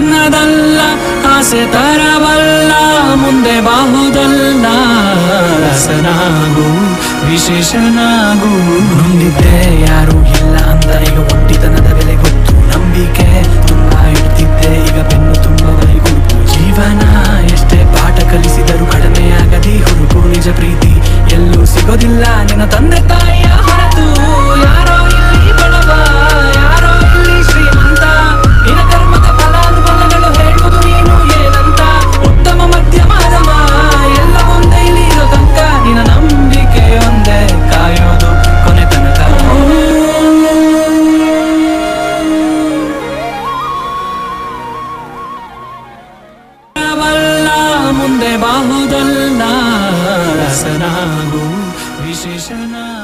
ನನ್ನದಲ್ಲ ಆಸೆ ತರವಲ್ಲ ಮುಂದೆ ಬಾಹುದಲ್ಲ ರಸನಾಗು ವಿಶೇಷನಾಗು ನೊಂದಿದ್ದೆ ಯಾರು ಇಲ್ಲ ಅಂತ ಈಗ ಒಂಟಿತನದ ಬೆಲೆ ಗೊತ್ತು ನಂಬಿಕೆ ತುಂಬಾ ಇಡ್ತಿದ್ದೆ ಈಗ ಬೆನ್ನು ತುಂಬ ಗುರುತು ಜೀವನ ಎಷ್ಟೇ ಪಾಠ ಕಲಿಸಿದರೂ ಕಡಿಮೆಯಾಗದಿ ಹುರುಪು ನಿಜ ಪ್ರೀತಿ ಎಲ್ಲೂ ಸಿಗೋದಿಲ್ಲ ನಿನ್ನ ತಂದೆ ತಾಯಿಯ ಹೊರತು ಯಾರೋ ಇಲ್ಲಿ ಬಡವ ಯಾರೋ ಇಲ್ಲಿ ಶ್ರೀಮಂತ ನಿನ್ನ ಕರ್ಮದ ಫಲಾನುಫಲಗಳು ಹೇಳುವುದು ನೀನು ಏನಂತ ಉತ್ತಮ ಮಧ್ಯಮ ಅಧಮ ಎಲ್ಲ ಒಂದೇ ಇಲ್ಲಿ ಇರೋ ತನಕ ನಿನ್ನ ನಂಬಿಕೆ ಒಂದೇ ಕಾಯೋದು ಕೊನೆ ತನಕ ಅವಲ್ಲ ಮುಂದೆ ಬಾಹುದಲ್ಲ ರಸನಾಗು ವಿಶೇಷನಾಗು